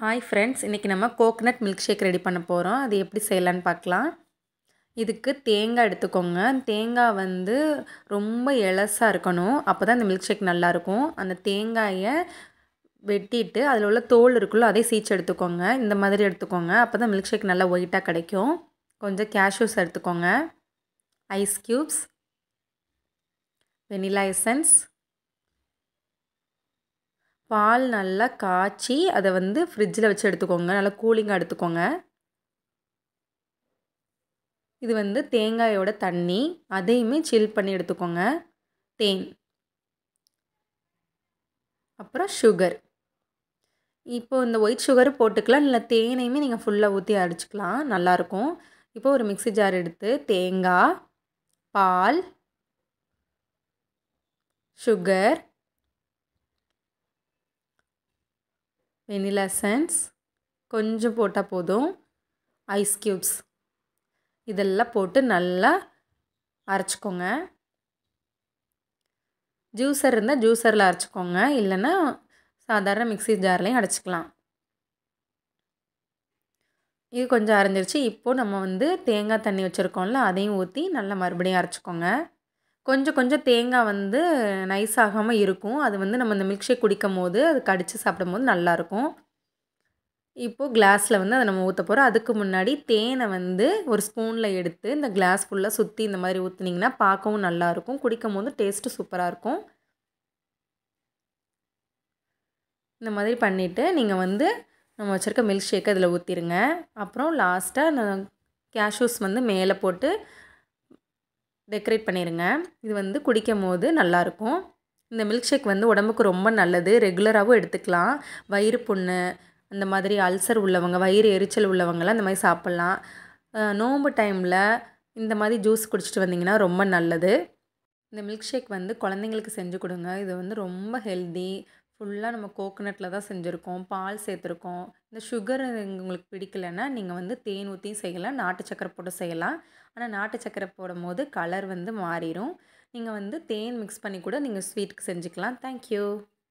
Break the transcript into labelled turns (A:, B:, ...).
A: hi friends இன்றைக்கி நம்ம coconut milk shake ready பண்ண போகிறோம் அது எப்படி செய்யலான்னு பார்க்கலாம் இதுக்கு தேங்காய் எடுத்துக்கோங்க தேங்காய் வந்து ரொம்ப எலசாக இருக்கணும் அப்போ தான் அந்த மில்க் ஷேக் நல்லாயிருக்கும் அந்த தேங்காயை வெட்டிட்டு அதில் உள்ள தோல் இருக்குல்ல அதே சீச்சு எடுத்துக்கோங்க இந்த மாதிரி எடுத்துக்கோங்க அப்போ தான் மில்க் ஷேக் நல்லா ஒயிட்டாக கிடைக்கும் கொஞ்சம் கேஷ்யூஸ் எடுத்துக்கோங்க ஐஸ் க்யூப்ஸ் வெனிலா எசன்ஸ் பால் நல்லா காய்ச்சி அதை வந்து ஃப்ரிட்ஜில் வச்சு எடுத்துக்கோங்க நல்லா கூலிங்காக எடுத்துக்கோங்க இது வந்து தேங்காயோட தண்ணி அதையுமே சில் பண்ணி எடுத்துக்கோங்க தேன் அப்புறம் சுகர் இப்போ இந்த ஒயிட் சுகர் போட்டுக்கலாம் இல்லை தேனையுமே நீங்கள் ஃபுல்லாக ஊற்றி அடிச்சுக்கலாம் நல்லாயிருக்கும் இப்போ ஒரு மிக்சி ஜார் எடுத்து தேங்காய் பால் சுகர் வெனிலா எசன்ஸ் கொஞ்சம் போட்டால் போதும் ஐஸ் க்யூப்ஸ் இதெல்லாம் போட்டு நல்லா அரைச்சிக்கோங்க ஜூஸர் இருந்தால் ஜூஸரில் அரைச்சிக்கோங்க இல்லைன்னா சாதாரண மிக்சி ஜார்லேயும் அரைச்சிக்கலாம் இது கொஞ்சம் அரைஞ்சிருச்சு இப்போது நம்ம வந்து தேங்காய் தண்ணி வச்சுருக்கோம்ல அதையும் ஊற்றி நல்லா மறுபடியும் அரைச்சிக்கோங்க கொஞ்சம் கொஞ்சம் தேங்காய் வந்து நைஸ் ஆகாமல் இருக்கும் அது வந்து நம்ம இந்த மில்க் ஷேக் குடிக்கும் போது அது கடித்து சாப்பிடும் போது நல்லாயிருக்கும் இப்போது கிளாஸில் வந்து அதை நம்ம ஊற்ற போகிறோம் அதுக்கு முன்னாடி தேனை வந்து ஒரு ஸ்பூனில் எடுத்து இந்த கிளாஸ் ஃபுல்லாக சுற்றி இந்த மாதிரி ஊற்றுனீங்கன்னா பார்க்கவும் நல்லாயிருக்கும் குடிக்கும் போது டேஸ்ட்டு சூப்பராக இருக்கும் இந்த மாதிரி பண்ணிவிட்டு நீங்கள் வந்து நம்ம வச்சுருக்க மில்க் ஷேக் அதில் ஊற்றிடுங்க அப்புறம் லாஸ்ட்டாக நான் கேஷ்யூஸ் வந்து மேலே போட்டு டெக்கரேட் பண்ணிடுங்க இது வந்து குடிக்கும் போது நல்லாயிருக்கும் இந்த மில்க் ஷேக் வந்து உடம்புக்கு ரொம்ப நல்லது ரெகுலராகவும் எடுத்துக்கலாம் வயிறு புண்ணு அந்த மாதிரி அல்சர் உள்ளவங்க வயிறு எரிச்சல் உள்ளவங்களாம் இந்த மாதிரி சாப்பிட்லாம் நோம்பு டைமில் இந்த மாதிரி ஜூஸ் குடிச்சிட்டு வந்திங்கன்னா ரொம்ப நல்லது இந்த மில்க் ஷேக் வந்து குழந்தைங்களுக்கு செஞ்சு கொடுங்க இது வந்து ரொம்ப ஹெல்தி ஃபுல்லாக நம்ம கோகோனட்டில் தான் செஞ்சுருக்கோம் பால் சேர்த்துருக்கோம் இந்த சுகர் உங்களுக்கு பிடிக்கலைன்னா நீங்கள் வந்து தேன் ஊற்றியும் செய்யலாம் நாட்டு சக்கரை போட்டு செய்யலாம் ஆனால் நாட்டு சக்கரை போடும் போது கலர் வந்து மாறிடும் நீங்கள் வந்து தேன் மிக்ஸ் பண்ணி கூட நீங்கள் ஸ்வீட்டுக்கு செஞ்சுக்கலாம் தேங்க்யூ